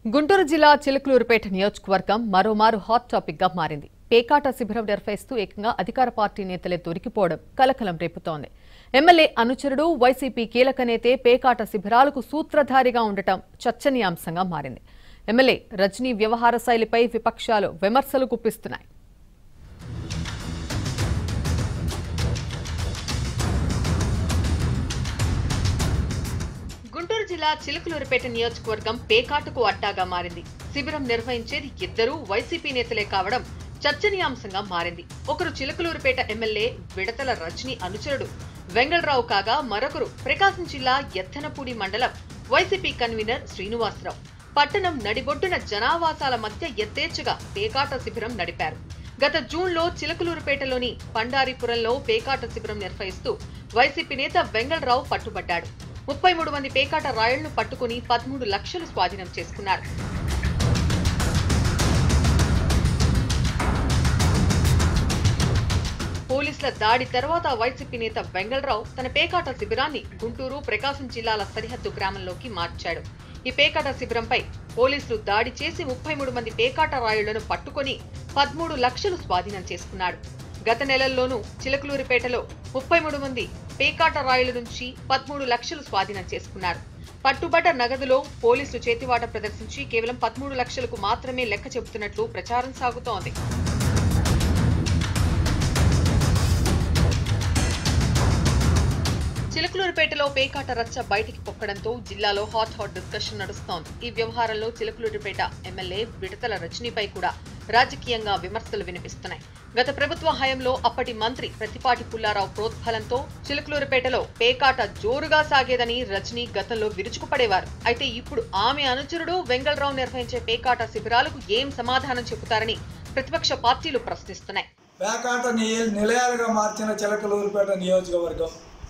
గుంటూరు జిల్లా చిలుకలూరుపేట నియోజకవర్గం మరోమారు హాట్ టాపిక్ గా మారింది పేకాట శిబిరం నిర్వహిస్తూ ఏకంగా అధికార పార్టీ నేతలే దొరికిపోవడం కలకలం రేపుతోంది ఎమ్మెల్యే అనుచరుడు వైసీపీ కీలక నేతే పేకాట శిబిరాలకు సూత్రధారిగా ఉండటం చర్చనీయాంశంగా మారింది ఎమ్మెల్యే రజనీ వ్యవహార శైలిపై విపక్షాలు విమర్శలు గుప్పిస్తున్నాయి గుంటూరు జిల్లా చిలుకలూరుపేట నియోజకవర్గం పేకాటకు అడ్డాగా మారింది శిబిరం నిర్వహించేది ఇద్దరూ వైసీపీ నేతలే కావడం చర్చనీయాంశంగా మారింది ఒకరు చిలుకలూరుపేట ఎమ్మెల్యే విడతల రజని అనుచరుడు వెంగళరావు కాగా మరొకరు ప్రకాశం జిల్లా ఎత్తనపూడి మండలం వైసీపీ కన్వీనర్ శ్రీనివాసరావు పట్టణం నడిబొడ్డున జనావాసాల మధ్య ఎత్తేచ్ఛగా పేకాట శిబిరం నడిపారు గత జూన్లో చిలకలూరుపేటలోని పండారిపురంలో పేకాట శిబిరం నిర్వహిస్తూ వైసీపీ నేత వెంగళరావు పట్టుబడ్డాడు ముప్పై మూడు మంది పేకాట రాయళ్లను పట్టుకుని పదమూడు లక్షలు స్వాధీనం చేసుకున్నారు పోలీసుల దాడి తర్వాత వైసీపీ నేత వెంగళరావు తన పేకాట శిబిరాన్ని గుంటూరు ప్రకాశం జిల్లాల సరిహద్దు గ్రామంలోకి మార్చాడు ఈ పేకాట శిబిరంపై పోలీసులు దాడి చేసి ముప్పై మూడు మంది పేకాట రాయుళ్లను పట్టుకొని పదమూడు లక్షలు స్వాధీనం చేసుకున్నాడు గత నెలల్లోనూ చిలకలూరిపేటలో ముప్పై మూడు మంది పేకాట రాయుల నుంచి పదమూడు లక్షలు స్వాధీనం చేసుకున్నారు పట్టుబడ్డ నగదులో పోలీసులు చేతివాట ప్రదర్శించి కేవలం పదమూడు లక్షలకు మాత్రమే లెక్క చెబుతున్నట్లు ప్రచారం సాగుతోంది చిలకలూరుపేటలో పేకాట రచ్చ బయటికి పొక్కడంతో జిల్లాలో హాట్ హాట్ డిస్కషన్ నడుస్తోంది ఈ వ్యవహారంలో చిలకలూరుపేట ఎమ్మెల్యే విడతల రజనీపై కూడా రాజకీయంగా విమర్శలు వినిపిస్తున్నాయి గత ప్రభుత్వ హయాంలో అప్పటి మంత్రి ప్రతిపాటి పుల్లారావు ప్రోద్బలంతో చిలకలూరుపేటలో పేకాట జోరుగా సాగేదని రజనీ గతంలో విరుచుకుపడేవారు అయితే ఇప్పుడు ఆమె అనుచరుడు వెంగళరావు నిర్వహించే పేకాట శిబిరాలకు ఏం సమాధానం చెబుతారని ప్రతిపక్ష పార్టీలు ప్రశ్నిస్తున్నాయి పేకాట ని- నిలయాలుగా మార్చిన చిలకలూరుపేట నియోజకవర్గం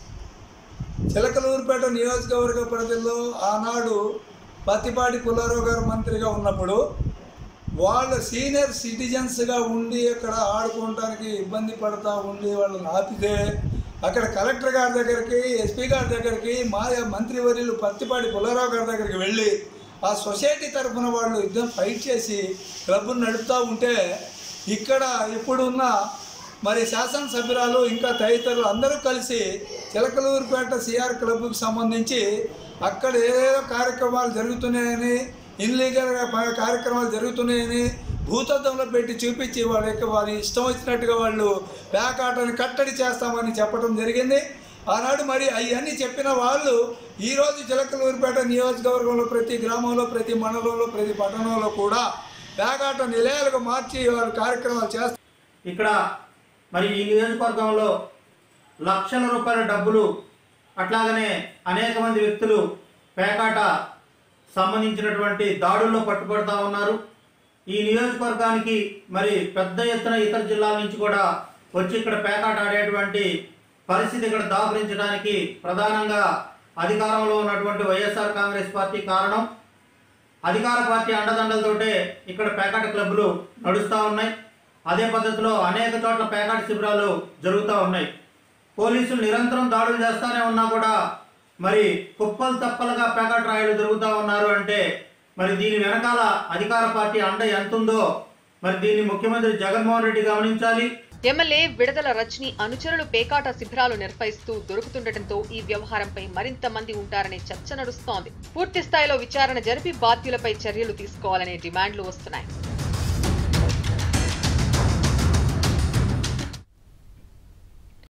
చిలకలూరుపేట నియోజకవర్గ ప్రజల్లో ఆనాడు పత్తిపాటి పుల్లారావు గారు మంత్రిగా ఉన్నప్పుడు వాళ్ళు సీనియర్ సిటిజన్స్గా ఉండి అక్కడ ఆడుకోవడానికి ఇబ్బంది పడతా ఉండి వాళ్ళని ఆపితే అక్కడ కలెక్టర్ గారి దగ్గరికి ఎస్పీ గారి దగ్గరికి మా మంత్రివర్యులు పత్తిపాటి పుల్లారావు గారి దగ్గరికి వెళ్ళి ఆ సొసైటీ తరఫున వాళ్ళు యుద్ధం ఫైట్ చేసి క్లబ్ను నడుపుతూ ఉంటే ఇక్కడ ఇప్పుడున్న మరి శాసనసభ్యురాలు ఇంకా తదితరులు అందరూ కలిసి చిలకలూరుపేట సిఆర్ క్లబ్కు సంబంధించి అక్కడ ఏదేదో కార్యక్రమాలు జరుగుతున్నాయని ఇన్లీగల్గా ప- కార్యక్రమాలు జరుగుతున్నాయని భూతత్వంలో పెట్టి చూపించి వాళ్ళ యొక్క వారి ఇష్టం వచ్చినట్టుగా వాళ్ళు పేకాటని కట్టడి చేస్తామని చెప్పడం జరిగింది ఆనాడు మరి అవన్నీ చెప్పిన వాళ్ళు ఈరోజు చిలకలూరుపేట నియోజకవర్గంలో ప్రతి గ్రామంలో ప్రతి మండలంలో ప్రతి పట్టణంలో కూడా పేకాట నిలయాలుగా మార్చి వాళ్ళు కార్యక్రమాలు చేస్తారు ఇక్కడ మరి ఈ నియోజకవర్గంలో లక్షల రూపాయల డబ్బులు అట్లాగనే అనేక మంది వ్యక్తులు పేకాట సంబంధించినటువంటి దాడుల్లో పట్టుబడతా ఉన్నారు ఈ నియోజకవర్గానికి మరి పెద్ద ఎత్తున ఇతర జిల్లాల నుంచి కూడా వచ్చి ఇక్కడ పేకాట ఆడేటువంటి పరిస్థితి ఇక్కడ దాపురించడానికి ప్రధానంగా అధికారంలో ఉన్నటువంటి వైఎస్ఆర్ కాంగ్రెస్ పార్టీ కారణం అధికార పార్టీ అండదండలతోటే ఇక్కడ పేకాట క్లబ్లు నడుస్తూ ఉన్నాయి అదే పద్ధతిలో అనేక చోట్ల పేకాట శిబిరాలు జరుగుతూ ఉన్నాయి పోలీసులు నిరంతరం దాడులు చేస్తానే ఉన్నా కూడా మరి కుప్పలు తప్పలుగా పేకాట రాయలు జరుగుతూ ఉన్నారు అంటే మరి దీని వెనకాల అధికార పార్టీ అండ ఎంతుందో మరి దీన్ని ముఖ్యమంత్రి జగన్మోహన్ రెడ్డి గమనించాలి ఎమ్మెల్యే విడదల రజని అనుచరులు పేకాట శిబిరాలు నిర్వహిస్తూ దొరుకుతుండటంతో ఈ వ్యవహారంపై మరింత మంది ఉంటారనే చర్చ నడుస్తోంది పూర్తి స్థాయిలో విచారణ జరిపి బాధ్యులపై చర్యలు తీసుకోవాలనే డిమాండ్లు వస్తున్నాయి